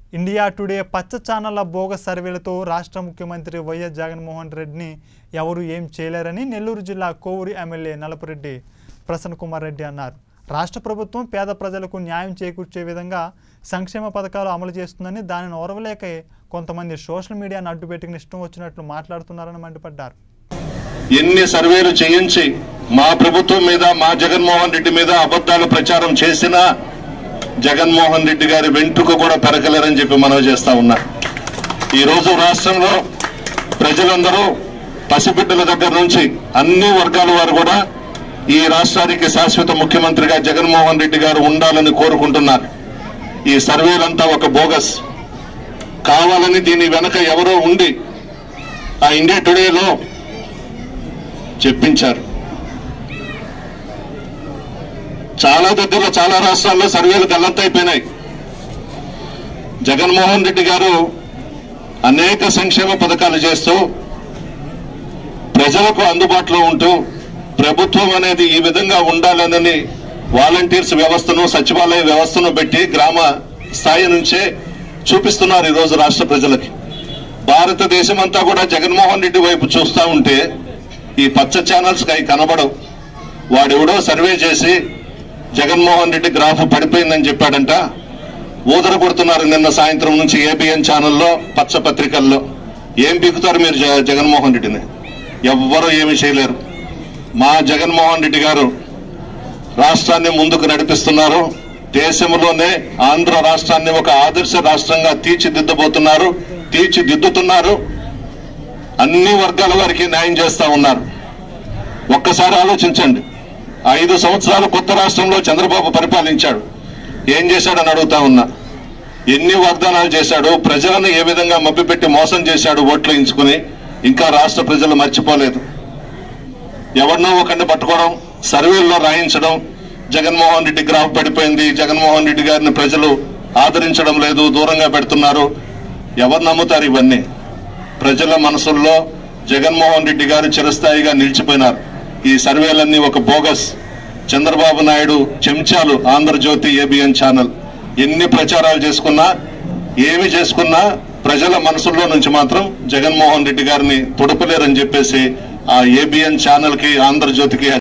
India today పచ్చ ఛానళ్ల bogus సర్వేలతో రాష్ట్ర ముఖ్యమంత్రి వైఎస్ జగన్మోహన్ రెడ్డిని ఎవరు ఏం చేయలేరని నెల్లూరు జిల్లా కోవూరు ఎమ్మెల్యే నలపరెడ్డి ప్రసన్న కుమార్ రెడ్డి అన్నారు రాష్ట్ర ప్రభుత్వం పేద ప్రజలకు న్యాయం చేకూర్చే విధంగా సంక్షేమ పథకాలు అమలు చేస్తుందని దానిని ఓర్వలేకే కొంతమంది సోషల్ మీడియాను అడ్డుపెట్టుకుని ఇష్టం వచ్చినట్లు మాట్లాడుతున్నారని మండిపడ్డారు ఎన్ని సర్వేలు చేయించి మా ప్రభుత్వం మీద మా జగన్మోహన్ రెడ్డి మీద అబద్ధాలు ప్రచారం చేసినా జగన్మోహన్ రెడ్డి గారి వెంట్రుక కూడా పెరగలేరని చెప్పి మనవి చేస్తా ఉన్నా ఈ రోజు రాష్ట్రంలో ప్రజలందరూ పసిబిడ్డల దగ్గర నుంచి అన్ని వర్గాల వారు కూడా ఈ రాష్ట్రానికి శాశ్వత ముఖ్యమంత్రిగా జగన్మోహన్ రెడ్డి గారు ఉండాలని కోరుకుంటున్నారు ఈ సర్వేలంతా ఒక బోగస్ కావాలని దీని వెనక ఎవరో ఉండి ఆ ఇండియా టుడేలో చెప్పించారు చాలా దగ్గర చాలా రాష్ట్రాల్లో సర్వేలు గల్లంతైపోయినాయి జగన్మోహన్ రెడ్డి గారు అనేక సంక్షేమ పథకాలు చేస్తూ ప్రజలకు అందుబాటులో ఉంటూ ప్రభుత్వం అనేది ఈ విధంగా ఉండాలనని వాలంటీర్స్ వ్యవస్థను సచివాలయ వ్యవస్థను పెట్టి గ్రామ స్థాయి నుంచే చూపిస్తున్నారు ఈరోజు రాష్ట్ర ప్రజలకి భారతదేశం అంతా కూడా జగన్మోహన్ రెడ్డి వైపు చూస్తా ఉంటే ఈ పచ్చ ఛానల్స్ అవి కనబడవు వాడెవడో సర్వే చేసి జగన్మోహన్ రెడ్డి గ్రాఫ్ పడిపోయిందని చెప్పాడంట ఊదర కొడుతున్నారు నిన్న సాయంత్రం నుంచి ఏబిఎన్ ఛానల్లో పచ్చ పత్రికల్లో ఏం పీకుతారు మీరు జ- జగన్మోహన్ రెడ్డిని ఎవ్వరూ ఏమీ చేయలేరు మా జగన్మోహన్ రెడ్డి గారు రాష్ట్రాన్ని ముందుకు నడిపిస్తున్నారు దేశంలోనే ఆంధ్ర రాష్ట్రాన్ని ఒక ఆదర్శ రాష్ట్రంగా తీర్చిదిద్దబోతున్నారు తీర్చిదిద్దుతున్నారు అన్ని వర్గాల వారికి న్యాయం చేస్తా ఉన్నారు ఒక్కసారి ఆలోచించండి ఐదు సంవత్సరాలు కొత్త రాష్ట్రంలో చంద్రబాబు పరిపాలించాడు ఏం చేశాడని అడుగుతా ఉన్నా ఎన్ని వాగ్దానాలు చేశాడు ప్రజలను ఏ విధంగా మభ్యపెట్టి మోసం చేశాడు ఓట్లు ఎంచుకుని ఇంకా రాష్ట్ర ప్రజలు మర్చిపోలేదు ఎవరినో ఒకరిని పట్టుకోవడం సర్వేల్లో రాయించడం జగన్మోహన్ రెడ్డి గ్రాఫ్ పడిపోయింది జగన్మోహన్ రెడ్డి గారిని ప్రజలు ఆదరించడం లేదు దూరంగా పెడుతున్నారు ఎవరు నమ్ముతారు ఇవన్నీ ప్రజల మనసుల్లో జగన్మోహన్ రెడ్డి గారు చిరస్థాయిగా నిలిచిపోయినారు ఈ సర్వేలన్నీ ఒక బోగస్ చంద్రబాబు నాయుడు చెంచాలు ఆంధ్రజ్యోతి ఏబిఎన్ ఛానల్ ఎన్ని ప్రచారాలు చేసుకున్నా ఏమి చేసుకున్నా ప్రజల మనసుల్లో నుంచి మాత్రం జగన్మోహన్ రెడ్డి గారిని తుడపలేరని చెప్పేసి ఆ ఏబిఎన్ ఛానల్ కి ఆంధ్రజ్యోతికి